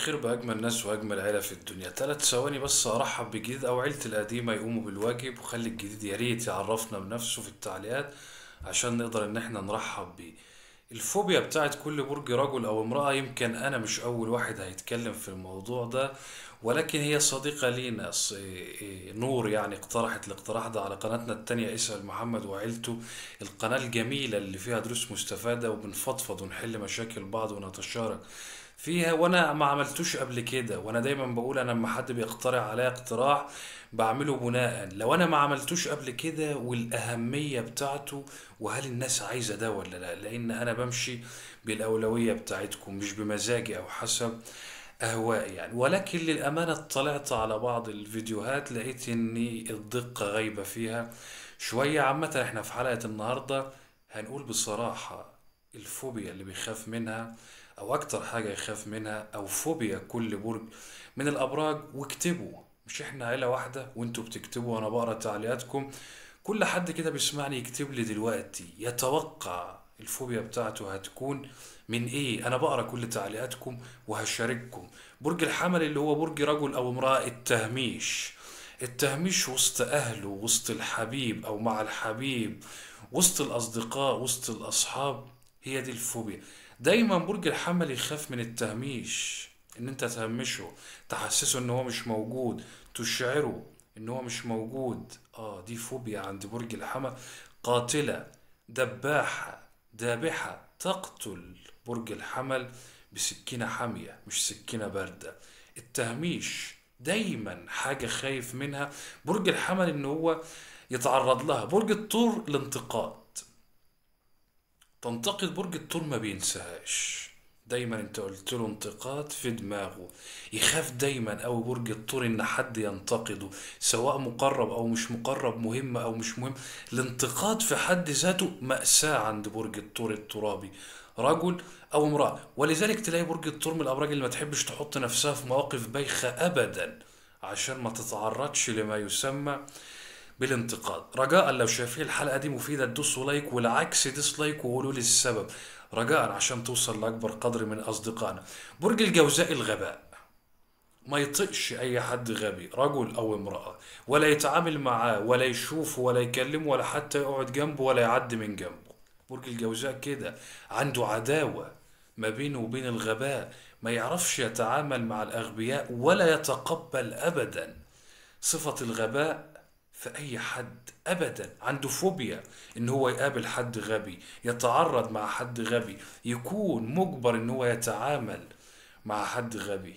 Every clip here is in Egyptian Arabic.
الخير بأجمل ناس وأجمل عيلة في الدنيا تلات ثواني بس أرحب بجديد أو عيلتي القديمة يقوموا بالواجب وخلي الجديد يا ريت يعرفنا بنفسه في التعليقات عشان نقدر إن احنا نرحب بيه الفوبيا بتاعت كل برج رجل أو امرأة يمكن أنا مش أول واحد هيتكلم في الموضوع ده ولكن هي صديقة لينا ص- إيه- إيه، نور يعني اقترحت الاقتراح ده على قناتنا التانية اسأل محمد وعيلته القناة الجميلة اللي فيها دروس مستفادة وبنفضفض ونحل مشاكل بعض ونتشارك فيها وانا ما عملتوش قبل كده وانا دايما بقول انا لما حد بيقترح عليا اقتراح بعمله بناء لو انا ما عملتوش قبل كده والاهمية بتاعته وهل الناس عايزة ده ولا لا لان انا بمشي بالاولوية بتاعتكم مش بمزاجي او حسب اهوائي يعني ولكن للامانة اطلعت على بعض الفيديوهات لقيت ان الدقة غايبة فيها شوية عامة احنا في حلقة النهاردة هنقول بصراحة الفوبيا اللي بيخاف منها او اكتر حاجة يخاف منها او فوبيا كل برج من الابراج واكتبوا مش احنا عيلة واحدة وانتوا بتكتبوا وانا بقرا تعليقاتكم كل حد كده بيسمعني يكتب لي دلوقتي يتوقع الفوبيا بتاعته هتكون من ايه انا بقرا كل تعليقاتكم وهشارككم برج الحمل اللي هو برج رجل او امرأة التهميش التهميش وسط اهله وسط الحبيب او مع الحبيب وسط الاصدقاء وسط الاصحاب هي دي الفوبيا دايما برج الحمل يخاف من التهميش ان انت تهمشه تحسسه ان هو مش موجود تشعره ان هو مش موجود اه دي فوبيا عند برج الحمل قاتلة دباحة دابحة تقتل برج الحمل بسكينة حامية مش سكينة باردة التهميش دايما حاجة خايف منها برج الحمل ان هو يتعرض لها برج الثور الانتقاد تنتقد برج الثور ما بينساهاش دايما انت قلت له انتقاد في دماغه يخاف دايما او برج الثور ان حد ينتقده سواء مقرب او مش مقرب مهم او مش مهم الانتقاد في حد ذاته مأساة عند برج الثور الترابي رجل او امرأة ولذلك تلاقي برج الثور من الابراج اللي ما تحبش تحط نفسها في مواقف بايخة ابدا عشان ما تتعرضش لما يسمى بالانتقاد رجاء لو شايفين الحلقة دي مفيدة تدوسوا لايك والعكس ديسلايك وقولوا لي السبب رجاء عشان توصل لأكبر قدر من أصدقائنا برج الجوزاء الغباء ما يطقش أي حد غبي رجل أو امرأة ولا يتعامل معاه ولا يشوفه ولا يكلمه ولا حتى يقعد جنبه ولا يعدي من جنبه برج الجوزاء كده عنده عداوة ما بينه وبين الغباء ما يعرفش يتعامل مع الأغبياء ولا يتقبل أبدا صفة الغباء في أي حد أبدا عنده فوبيا إن هو يقابل حد غبي يتعرض مع حد غبي يكون مجبر إن هو يتعامل مع حد غبي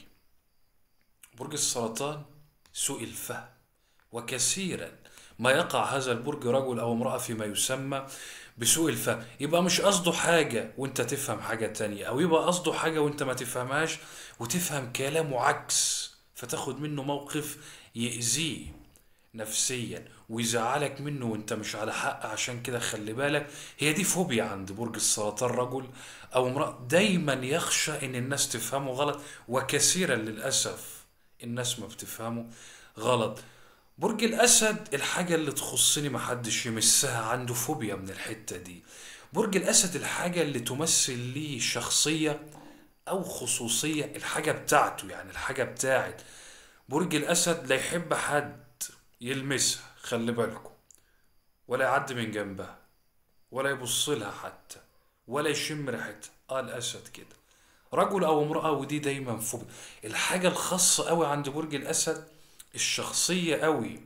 برج السرطان سوء الفهم وكثيرا ما يقع هذا البرج رجل أو امرأة فيما يسمى بسوء الفهم يبقى مش قصده حاجة وانت تفهم حاجة تانية أو يبقى قصده حاجة وانت ما تفهمهاش وتفهم كلامه عكس فتاخد منه موقف يأذيه نفسيا ويزعلك منه وانت مش على حق عشان كده خلي بالك هي دي فوبيا عند برج السرطان رجل او امرأة دايما يخشى ان الناس تفهمه غلط وكثيرا للأسف الناس ما بتفهمه غلط برج الأسد الحاجة اللي تخصني محدش يمسها عنده فوبيا من الحتة دي برج الأسد الحاجة اللي تمثل ليه شخصية أو خصوصية الحاجة بتاعته يعني الحاجة بتاعت برج الأسد لا يحب حد يلمسها خلي بالكم ولا يعدي من جنبها ولا يبص لها حتى ولا يشم ريحتها اه الأسد كده رجل أو امرأة ودي دايما فوبيا الحاجة الخاصة أوي عند برج الأسد الشخصية أوي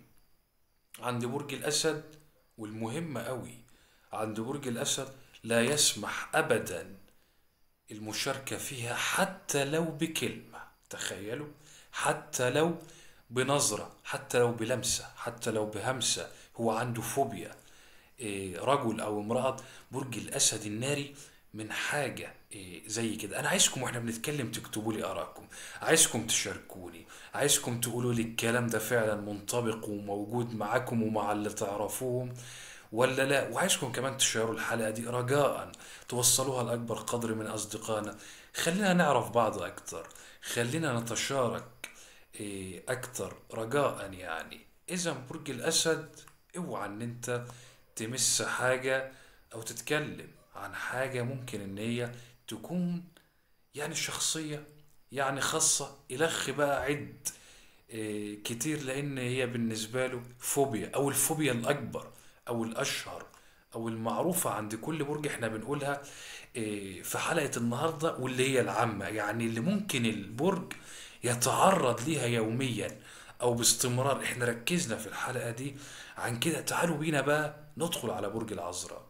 عند برج الأسد والمهمة أوي عند برج الأسد لا يسمح أبدا المشاركة فيها حتى لو بكلمة تخيلوا حتى لو بنظرة حتى لو بلمسة حتى لو بهمسة هو عنده فوبيا إيه، رجل أو امرأة برج الأسد الناري من حاجة إيه، زي كده أنا عايزكم وإحنا بنتكلم تكتبوا لي آراءكم عايزكم تشاركوني عايزكم تقولوا لي الكلام ده فعلا منطبق وموجود معاكم ومع اللي تعرفوهم ولا لا وعايزكم كمان تشيروا الحلقة دي رجاء توصلوها لأكبر قدر من أصدقائنا خلينا نعرف بعض أكتر خلينا نتشارك إيه، أكتر رجاء يعني إذا برج الأسد اوعى إن أنت تمس حاجة أو تتكلم عن حاجة ممكن إن هي تكون يعني شخصية يعني خاصة إلخ بقى عد إيه، كتير لأن هي بالنسبة له فوبيا أو الفوبيا الأكبر أو الأشهر أو المعروفة عند كل برج احنا بنقولها إيه، في حلقة النهاردة واللي هي العامة يعني اللي ممكن البرج يتعرض ليها يوميا أو باستمرار احنا ركزنا في الحلقة دي عن كده تعالوا بينا بقى ندخل على برج العذراء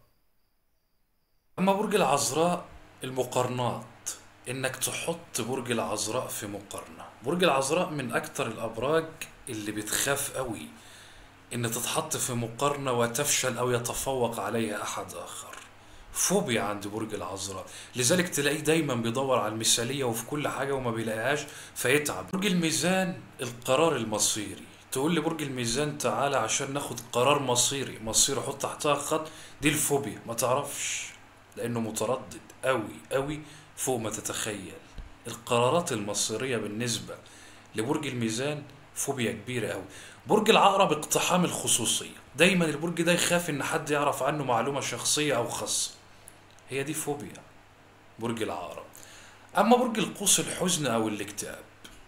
أما برج العذراء المقارنات إنك تحط برج العذراء في مقارنة برج العذراء من أكتر الأبراج اللي بتخاف قوي إن تتحط في مقارنة وتفشل أو يتفوق عليها أحد آخر فوبيا عند برج العذراء لذلك تلاقيه دايما بيدور على المثالية وفي كل حاجة وما بيلاقيهاش فيتعب برج الميزان القرار المصيري تقول لي برج الميزان تعالى عشان ناخد قرار مصيري مصيري احط تحتها خط دي الفوبيا ما تعرفش لانه متردد قوي قوي فوق ما تتخيل القرارات المصيرية بالنسبة لبرج الميزان فوبيا كبيرة قوي برج العقرب اقتحام الخصوصية دايما البرج ده يخاف ان حد يعرف عنه معلومة شخصية او خاصة هي دي فوبيا برج العقرب اما برج القوس الحزن او الاكتئاب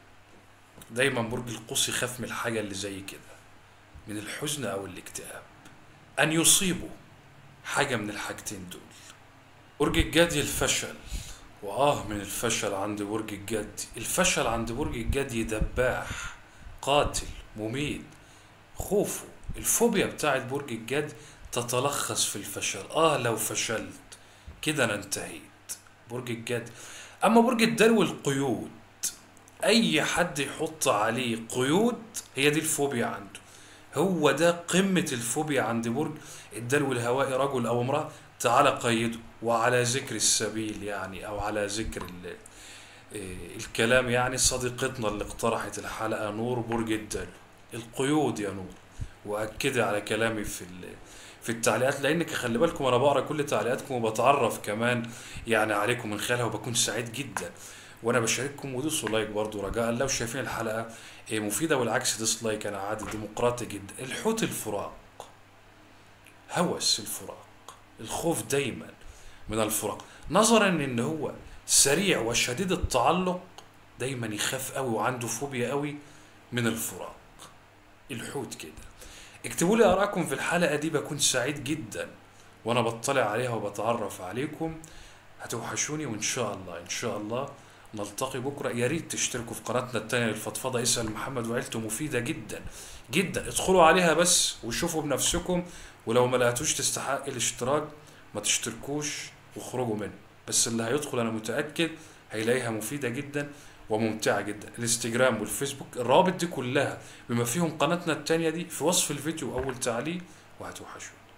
دايما برج القوس يخاف من الحاجة اللي زي كده من الحزن او الاكتئاب ان يصيبه حاجة من الحاجتين دول برج الجدي الفشل وآه من الفشل عند برج الجدي الفشل عند برج الجدي دباح قاتل مميت خوفه الفوبيا بتاعت برج الجدي تتلخص في الفشل آه لو فشلت كده أنا انتهيت برج الجدي أما برج الدلو القيود أي حد يحط عليه قيود هي دي الفوبيا عنده هو ده قمة الفوبيا عند برج الدلو الهوائي رجل أو امرأة تعالى قيده وعلى ذكر السبيل يعني أو على ذكر ال- إيه، الكلام يعني صديقتنا اللي اقترحت الحلقة نور برج الدلو القيود يا نور وأكدي على كلامي في ال- في التعليقات لأنك خلي بالكم أنا بقرا كل تعليقاتكم وبتعرف كمان يعني عليكم من خلالها وبكون سعيد جدا وانا بشارككم ودوسوا لايك برضو رجاء لو شايفين الحلقه إيه، مفيده والعكس ديسلايك انا عادي ديمقراطي جدا الحوت الفراق هوس الفراق الخوف دايما من الفراق نظرا ان هو سريع وشديد التعلق دايما يخاف قوي وعنده فوبيا قوي من الفراق الحوت كده اكتبوا لي ارائكم في الحلقه دي بكون سعيد جدا وانا بطلع عليها وبتعرف عليكم هتوحشوني وان شاء الله ان شاء الله نلتقي بكره يا ريت تشتركوا في قناتنا التانية للفضفضه اسال محمد وعيلته مفيده جدا جدا ادخلوا عليها بس وشوفوا بنفسكم ولو ما لقيتوش تستحق الاشتراك ما تشتركوش واخرجوا منه بس اللي هيدخل انا متاكد هيلاقيها مفيده جدا وممتعه جدا الانستجرام والفيسبوك الروابط دي كلها بما فيهم قناتنا التانية دي في وصف الفيديو اول تعليق وهتوحشوني